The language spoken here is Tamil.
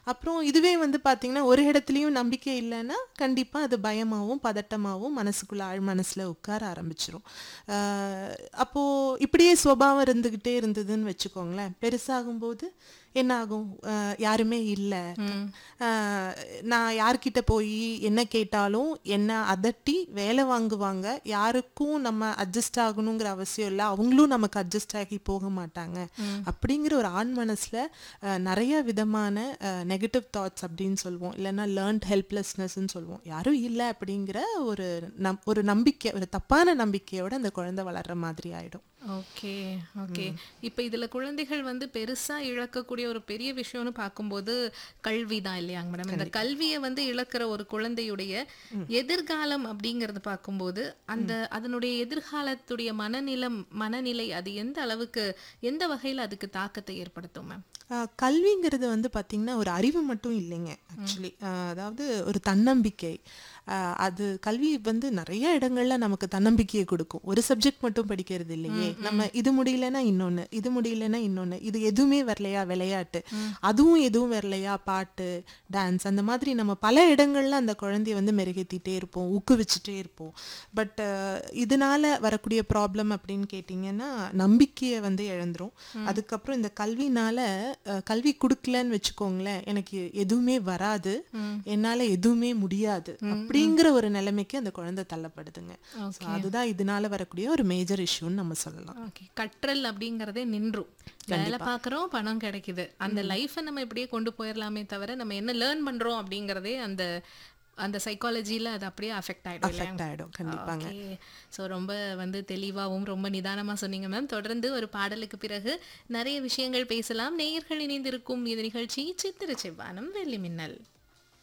அப்புறம் இதுவே வந்து பார்த்தீங்கன்னா ஒரு இடத்துலையும் நம்பிக்கை இல்லைன்னா கண்டிப்பாக அது பயமாகவும் பதட்டமாகவும் மனசுக்குள்ள ஆழ் மனசில் உட்கார ஆரம்பிச்சிரும் ஆஹ் அப்போ இப்படியே சுபாவம் இருந்துக்கிட்டே இருந்ததுன்னு வச்சுக்கோங்களேன் பெருசாகும்போது என்ன ஆகும் ஆஹ் யாருமே இல்லை நான் யார்கிட்ட போய் என்ன கேட்டாலும் என்ன அதட்டி வேலை வாங்குவாங்க யாருக்கும் நம்ம அட்ஜஸ்ட் ஆகணுங்கிற அவசியம் இல்லை அவங்களும் நமக்கு அட்ஜஸ்ட் ஆகி போக மாட்டாங்க அப்படிங்கிற ஒரு ஆண் மனசுல அஹ், நிறைய விதமான நெகட்டிவ் தாட்ஸ் அப்படின்னு சொல்லுவோம் இல்லைன்னா லேர்ன்ட் ஹெல்ப்லெஸ்னஸ்ன்னு சொல்லுவோம் யாரும் இல்லை அப்படிங்கிற ஒரு நம் ஒரு நம்பிக்கை ஒரு தப்பான நம்பிக்கையோட அந்த குழந்தை வளர்ற மாதிரி ஆயிடும் ஓகே ஓகே இப்போ இதுல குழந்தைகள் வந்து பெருசா இழக்கக்கூடிய ஒரு பெரிய விஷயம்னு பார்க்கும்போது கல்வி தான் இல்லையாங்க மேடம் இந்த கல்வியை வந்து இழக்கிற ஒரு குழந்தையுடைய எதிர்காலம் அப்படிங்கறது பார்க்கும்போது அந்த அதனுடைய எதிர்காலத்துடைய மனநிலம் மனநிலை அது எந்த அளவுக்கு எந்த வகையில அதுக்கு தாக்கத்தை ஏற்படுத்தும் மேம் ஆஹ் கல்விங்கிறது வந்து பார்த்திங்கன்னா ஒரு அறிவு மட்டும் இல்லைங்க ஆக்சுவலி அதாவது ஒரு தன்னம்பிக்கை ஆஹ் அது கல்வி வந்து நிறைய இடங்கள்ல நமக்கு தன்னம்பிக்கையை கொடுக்கும் ஒரு சப்ஜெக்ட் மட்டும் படிக்கிறது இல்லையே நம்ம இது முடியலன்னா இன்னொன்னு இது முடியலன்னா இன்னொன்னு இது எதுவுமே வரலையா விளையாட்டு அதுவும் எதுவும் வரலையா பாட்டு டான்ஸ் அந்த மாதிரி நம்ம பல இடங்கள்ல அந்த குழந்தைய வந்து மெருகேத்திட்டே இருப்போம் ஊக்குவிச்சுட்டே இருப்போம் பட் இதனால வரக்கூடிய ப்ராப்ளம் அப்படின்னு கேட்டிங்கன்னா நம்பிக்கையை வந்து இழந்துரும் அதுக்கப்புறம் இந்த கல்வினால அஹ், கல்வி கொடுக்கலன்னு வச்சுக்கோங்களேன் எனக்கு எதுவுமே வராது என்னால எதுவுமே முடியாது அப்படிங்கிற ஒரு நிலைமைக்கு அந்த குழந்தை தள்ளப்படுதுங்க So, அதுதான் இதனால வரக்கூடிய ஒரு மேஜர் இஷ்யூன்னு நம்ம சொல்லலாம் ஓகே கற்றல் அப்படிங்கறதே நின்றும் வேலை பார்க்குறோம் பணம் கிடைக்குது அந்த லைஃப்பை நம்ம இப்படியே கொண்டு போயிடலாமே தவிர நம்ம என்ன லேர்ன் பண்றோம் அப்படிங்கறதே அந்த அந்த சைக்காலஜில அது அப்படியே அஃபெக்ட் ஆயிடும் இல்லையா அஃபெக்ட் ஆயிடும் கண்டிப்பாங்க ஓகே ஸோ ரொம்ப வந்து தெளிவாகவும் ரொம்ப நிதானமா சொன்னீங்க மேம் தொடர்ந்து ஒரு பாடலுக்கு பிறகு நிறைய விஷயங்கள் பேசலாம் நேயர்கள் இணைந்திருக்கும் இந்த நிகழ்ச்சி சித்திர செவ்வானம் வெள்ளி மின்னல்